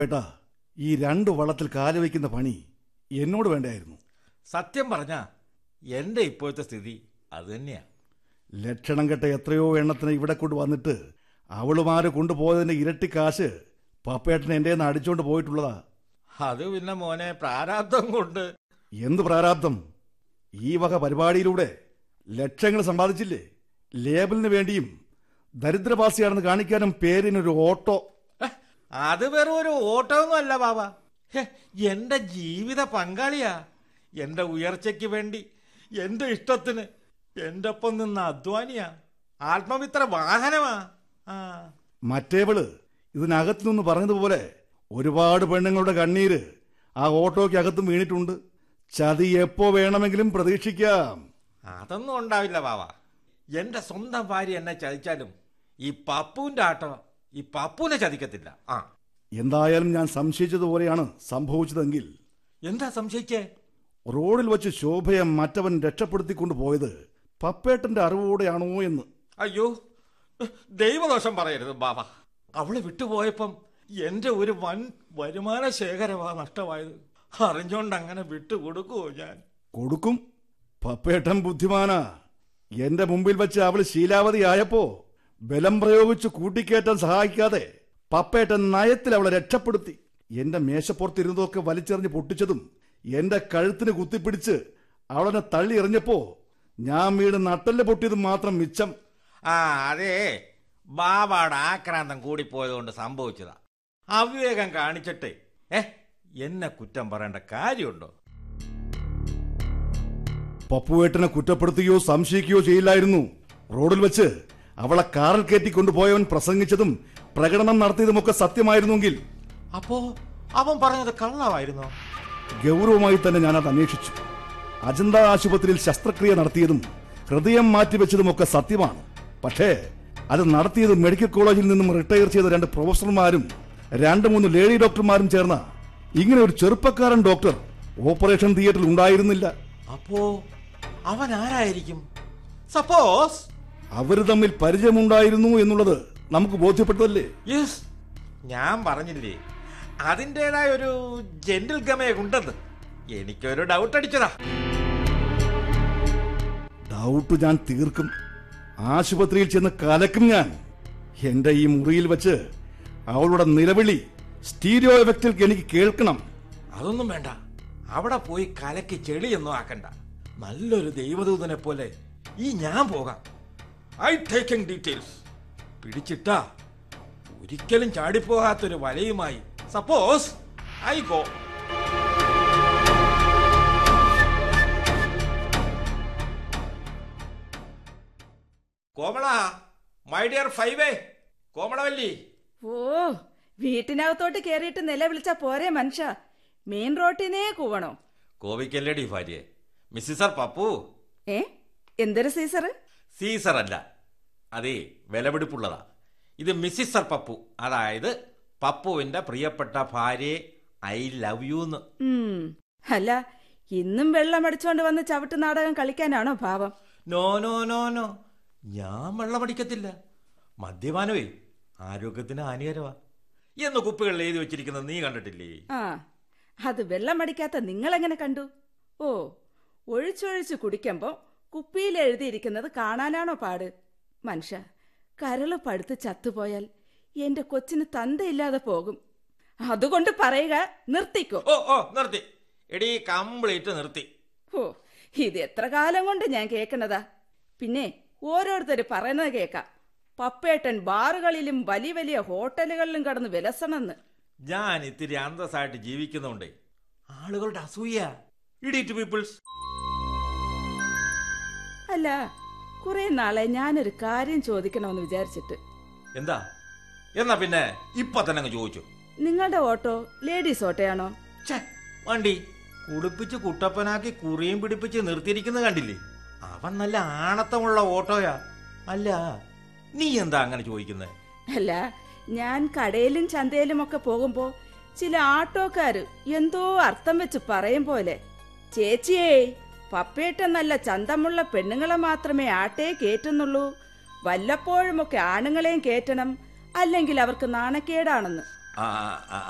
ഏട്ടാ ഈ രണ്ട് വള്ളത്തിൽ കാല് വയ്ക്കുന്ന പണി എന്നോട് വേണ്ടായിരുന്നു സത്യം പറഞ്ഞ എൻ്റെ ഇപ്പോഴത്തെ സ്ഥിതി അത് തന്നെയാ ലക്ഷണം കെട്ട എത്രയോ എണ്ണത്തിന് ഇവിടെ കൊണ്ട് വന്നിട്ട് അവളുമാര് കൊണ്ടുപോയതിന്റെ ഇരട്ടി കാശ് പപ്പേട്ടൻ എൻ്റെ നിന്ന് അടിച്ചോണ്ട് പോയിട്ടുള്ളതാ അത് പിന്നെ മോനെ പ്രാരാബ്ദം കൊണ്ട് എന്ത് പ്രാരാബ്ദം ഈ വക പരിപാടിയിലൂടെ ലക്ഷങ്ങൾ സമ്പാദിച്ചില്ലേ ലേബലിന് വേണ്ടിയും ദരിദ്രവാസിയാണെന്ന് കാണിക്കാനും പേരിനൊരു ഓട്ടോ ഹെ, അത് വെറും ഒരു ഓട്ടമൊന്നും അല്ല ബാബ ഹെ, എൻ്റെ ജീവിത പങ്കാളിയാ എൻ്റെ ഉയർച്ചയ്ക്ക് വേണ്ടി എൻ്റെ ഇഷ്ടത്തിന് എൻ്റെ ഒപ്പം നിന്ന അധ്വാനിയാ ആത്മമിത്ര വാഹനമാ ആ മറ്റേവള് ഇതിനകത്തു നിന്ന് പറഞ്ഞതുപോലെ ഒരുപാട് പെണ്ണുങ്ങളുടെ കണ്ണീര് ആ ഓട്ടോയ്ക്ക് അകത്തും വീണിട്ടുണ്ട് ചതി എപ്പോ വേണമെങ്കിലും പ്രതീക്ഷിക്കാം അതൊന്നും ഉണ്ടാവില്ല ബാബ എൻ്റെ സ്വന്തം ഭാര്യ എന്നെ ചതിച്ചാലും ഈ പപ്പുവിൻ്റെ ആട്ടം ഈ പപ്പുവിനെ ചതിക്കത്തില്ല ആ എന്തായാലും ഞാൻ സംശയിച്ചതുപോലെയാണ് സംഭവിച്ചതെങ്കിൽ എന്താ സംശയിച്ചേ റോഡിൽ വച്ച് ശോഭയെ മറ്റവൻ രക്ഷപ്പെടുത്തിക്കൊണ്ട് പോയത് പപ്പേട്ടന്റെ അറിവോടെയാണോ എന്ന് അയ്യോ ദൈവദോഷം പറയരുത് ബാബ അവള് വിട്ടുപോയപ്പം എന്റെ ഒരു വൻ വരുമാന ശേഖരമാ നഷ്ടമായത് അറിഞ്ഞോണ്ട് അങ്ങനെ വിട്ടുകൊടുക്കുവോ ഞാൻ കൊടുക്കും പപ്പേട്ടൻ ബുദ്ധിമാനാ എന്റെ മുമ്പിൽ വെച്ച് അവൾ ശീലാവതി ആയപ്പോ ബലം പ്രയോഗിച്ച് കൂട്ടിക്കേറ്റാൻ സഹായിക്കാതെ പപ്പേട്ടൻ നയത്തിൽ അവളെ രക്ഷപ്പെടുത്തി എന്റെ മേശപ്പുറത്തിരുന്നതൊക്കെ വലിച്ചെറിഞ്ഞ് പൊട്ടിച്ചതും എന്റെ കഴുത്തിന് കുത്തിപ്പിടിച്ച് അവളെന്നെ തള്ളി എറിഞ്ഞപ്പോ ഞാൻ വീട് നട്ടല് പൊട്ടിയതും മാത്രം മിച്ചം ആ അതേ ബാബാടെ ആക്രാന്തം കൂടിപ്പോയതുകൊണ്ട് സംഭവിച്ചതാ അവിവേകം കാണിച്ചിട്ട് ഏ എന്നെ കുറ്റം പറയേണ്ട കാര്യമുണ്ടോ പപ്പുവേട്ടനെ കുറ്റപ്പെടുത്തുകയോ സംശയിക്കുകയോ ചെയ്യില്ലായിരുന്നു റോഡിൽ വെച്ച് അവളെ കാറിൽ കയറ്റിക്കൊണ്ടുപോയവൻ പ്രസംഗിച്ചതും പ്രകടനം നടത്തിയതുമൊക്കെ സത്യമായിരുന്നെങ്കിൽ അപ്പോ അവൻ പറഞ്ഞത് കള്ളമായിരുന്നോ ഗൗരവമായി തന്നെ ഞാനത് അന്വേഷിച്ചു അജന്ത ആശുപത്രിയിൽ ശസ്ത്രക്രിയ നടത്തിയതും ഹൃദയം മാറ്റിവെച്ചതുമൊക്കെ സത്യമാണ് പക്ഷേ അത് നടത്തിയത് മെഡിക്കൽ കോളേജിൽ നിന്നും റിട്ടയർ ചെയ്ത രണ്ട് പ്രൊഫസർമാരും രണ്ട് മൂന്ന് ലേഡി ഡോക്ടർമാരും ചേർന്ന ഇങ്ങനെ ഒരു ചെറുപ്പക്കാരൻ ഡോക്ടർ ഓപ്പറേഷൻ തിയേറ്ററിൽ ഉണ്ടായിരുന്നില്ല അപ്പോ അവൻ ആരായിരിക്കും സപ്പോസ് അവര് തമ്മിൽ പരിചയമുണ്ടായിരുന്നു എന്നുള്ളത് നമുക്ക് ബോധ്യപ്പെട്ടതല്ലേ യെസ് ഞാൻ പറഞ്ഞില്ലേ അതിൻ്റെതായ ഒരു ജെന്റിൽ ഗമയുണ്ടെന്ന് എനിക്കൊരു ഡൗട്ട് അടിച്ചതാ ഡൗട്ട് ഞാൻ തീർക്കും ആശുപത്രിയിൽ ചെന്ന് കലക്കും ഞാൻ എന്റെ ഈ മുറിയിൽ വെച്ച് അവളുടെ നിലവിളി സ്റ്റീരിയോ എഫക്റ്റിൽ എനിക്ക് കേൾക്കണം അതൊന്നും വേണ്ട അവിടെ പോയി കലക്കി ചെളിയൊന്നും ആക്കണ്ട നല്ലൊരു ദൈവദൂതനെ പോലെ ഈ ഞാൻ പോകാം ഐ ടേക്കിംഗ് ഡീറ്റെയിൽസ് പിടിച്ചിട്ടാ ഒരിക്കലും ചാടിപ്പോകാത്തൊരു വലയുമായി suppose I go Komala my dear ഫൈവേ കോമളവല്ലി ഓ വീട്ടിനകത്തോട്ട് കേറിയിട്ട് നിലവിളിച്ച പോരെ മനുഷ്യ മെയിൻ റോട്ടിനേ കൂവണോ കോവിക്കല്ലേടി ഭാര്യ മിസ്സിസർ പപ്പു ഏ എന്തൊരു സീസറ് സീസർ അല്ല അതേ വിലപിടിപ്പുള്ളതാ ഇത് മിസ്സിസർ പപ്പു അതായത് പപ്പുവിന്റെ പ്രിയപ്പെട്ട ഭാര്യയെ ഐ ലവ് യു എന്ന് ഉം അല്ല ഇന്നും വെള്ളം അടിച്ചോണ്ട് വന്ന് ചവിട്ട് നാടകം കളിക്കാനാണോ ഭാവം നോ നോ നോ നോ ഞാൻ വെള്ളമടിക്കത്തില്ല മദ്യപാനമേ ആരോഗ്യത്തിന് ഹാനികരമാ എന്ന് കുപ്പികളിൽ എഴുതി വെച്ചിരിക്കുന്നത് നീ കണ്ടിട്ടില്ലേ ആ അത് വെള്ളം അടിക്കാത്ത നിങ്ങളെങ്ങനെ കണ്ടു ഓ ഒഴിച്ചൊഴിച്ച് കുടിക്കുമ്പോ കുപ്പിയിൽ എഴുതിയിരിക്കുന്നത് കാണാനാണോ പാട് മനുഷ്യ കരള് പടുത്ത് ചത്തുപോയാൽ എന്റെ കൊച്ചിന് തന്തയില്ലാതെ പോകും അതുകൊണ്ട് പറയുക നിർത്തിക്കോ ഓ ഓ നിർത്തി എടീ കംപ്ലീറ്റ് നിർത്തി ഓ ഇത് എത്ര കാലം കൊണ്ട് ഞാൻ കേൾക്കണതാ പിന്നെ ഓരോരുത്തർ പറയുന്നത് കേൾക്കാം പപ്പേട്ടൻ ബാറുകളിലും വലിയ വലിയ ഹോട്ടലുകളിലും കടന്ന് വിലസണമെന്ന് ഞാൻ ഇത്തിരി അന്തസ്സായിട്ട് ജീവിക്കുന്നുണ്ടേ ആളുകളുടെ അസൂയ ഇടീറ്റ് പീപ്പിൾസ് അല്ല കുറെ നാളെ ഞാനൊരു കാര്യം ചോദിക്കണമെന്ന് വിചാരിച്ചിട്ട് എന്താ എന്നാ പിന്നെ ഇപ്പൊ തന്നെ അങ്ങ് ചോദിച്ചു നിങ്ങളുടെ ഓട്ടോ ലേഡീസ് ഓട്ടോയാണോ ഛേ വണ്ടി കുടിപ്പിച്ച് കുട്ടപ്പനാക്കി കുറിയും പിടിപ്പിച്ച് നിർത്തിയിരിക്കുന്നത് കണ്ടില്ലേ അവൻ നല്ല ആണത്തമുള്ള ഓട്ടോയാ അല്ല നീ എന്താ അങ്ങനെ ചോദിക്കുന്നത് അല്ല ഞാൻ കടയിലും ചന്തയിലും ഒക്കെ പോകുമ്പോ ചില ആട്ടോക്കാര് എന്തോ അർത്ഥം വെച്ച് പറയും പോലെ ചേച്ചിയേ പപ്പേട്ട നല്ല ചന്തമുള്ള പെണ്ണുങ്ങളെ മാത്രമേ ആട്ടേ കേറ്റുന്നുള്ളൂ വല്ലപ്പോഴുമൊക്കെ ആണുങ്ങളെയും കേറ്റണം അല്ലെങ്കിൽ അവർക്ക് നാണക്കേടാണെന്ന് ആ ആ,